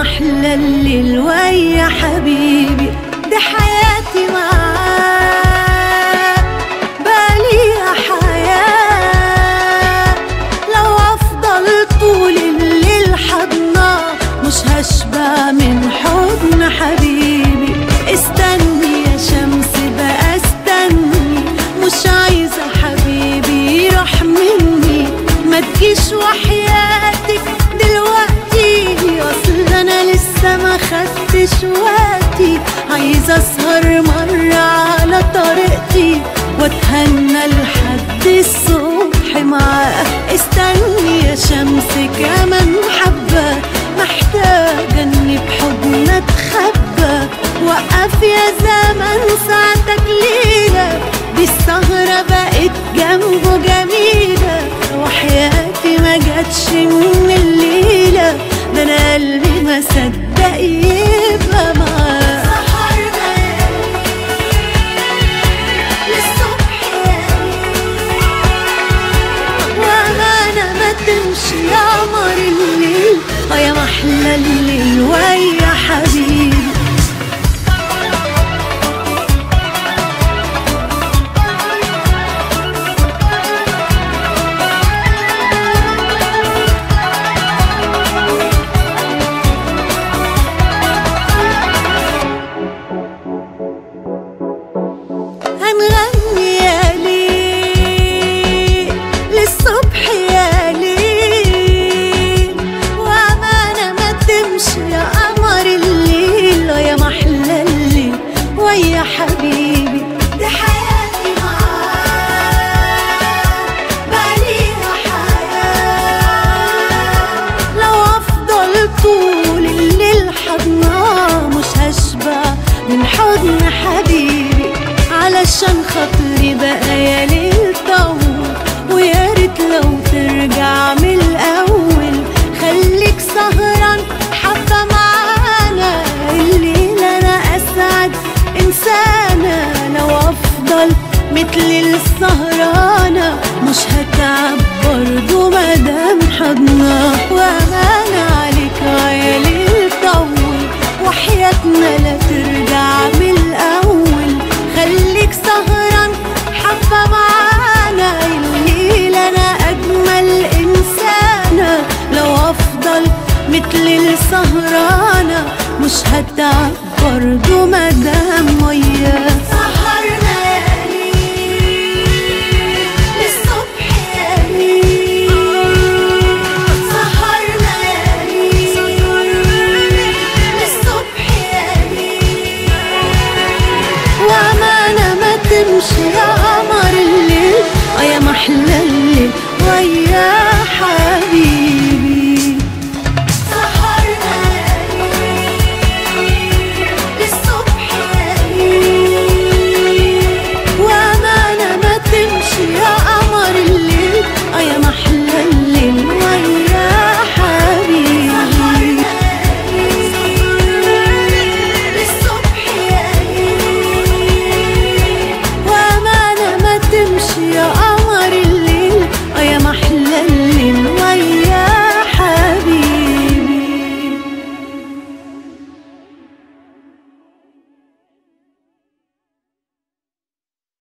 محلى الليل ويا حبيبي دي حياتي معاك بقاليها حياة لو أفضل طول الليل حضنا مش هشبع من حضن حبيبي استني يا شمس بقى استني مش عايزة حبيبي يروح مني ما تجيش وحياتك دلوقتي اصل انا لسه ما خدتش وقتي عايزة اسهر مرة على طريقتي واتهنى لحد الصبح معاه استني يا شمس كمان حبة محتاجة اني بحضن اتخبى وقف يا زمن ساعتك ليلة دي السهرة بقت جنبه جميلة وحياتي ما جاتش من الليلة ده انا قلبي ما صدق يبقى معاه سهرنا للصبح وأمانة ما تمشي يا قمر الليل اه يا محلى الليل ويا حبيبي هنغني يا ليل للصبح يا ليل وأمانة ما تمشي يا قمر الليل يا محلى الليل ويا حبيبي دي حياتي معاك بقاليها حياة لو أفضل طول الليل حضناه مش هشبع من حضن حبيبي علشان خاطري بقى يا ليل طول ويا ريت لو ترجع من الأول خليك سهران حبة معانا الليل أنا أسعد إنسانة لو أفضل مثل السهرانة مش هتعب برضو مادام حضنا وأمانة عليك يا ليل طول وحياتنا لا ترجع من الأول خليك سهران حبة معانا الليل أنا أجمل إنسانة لو أفضل مثل السهرانة مش هتعب برضو مادام وياك سهرنا يا ليل للصبح يا ليل سهرنا يا ليل للصبح يا ليل وأمانة ما تمشي يا قمر الليل اه يا محلى الليل ويا حبيبي سهرنا يا ليل للصبح يا ليل وأمانة ما تمشي يا قمر الليل اه يا محلى الليل ويا حبيبي للصبح يا ليل وأمانة ما تمشي يا